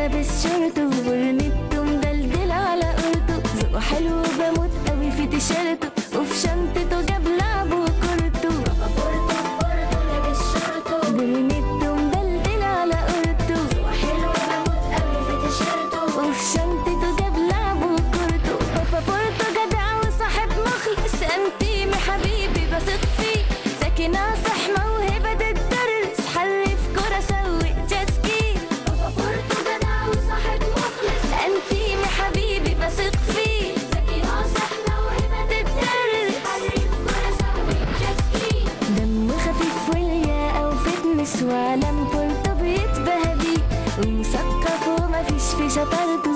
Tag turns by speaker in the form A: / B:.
A: لابس شورته وبرنيته مدلدل على قرته ذوقه حلو بموت قوي في تيشيرته وفي شنطته جاب لعبه وكورته برنيته مدلدل على قرته وفي شنطته جاب لعبه وكورته بابا بورتو جدع وصاحب مخلص انتيمي حبيبي بثق فيه ذكي ناصح موهبة تدرس حرف كرة سوق جاسكي بابا بورتو جدع وصاحب مخلص انتيمي حبيبي بثق فيه ذكي ناصح موهبة تدرس حرف كرة سوق جاسكي دمه خفيف واليا او فتنس وعلم بورتو بيتبهدي ومثقف ومفيش في شطارته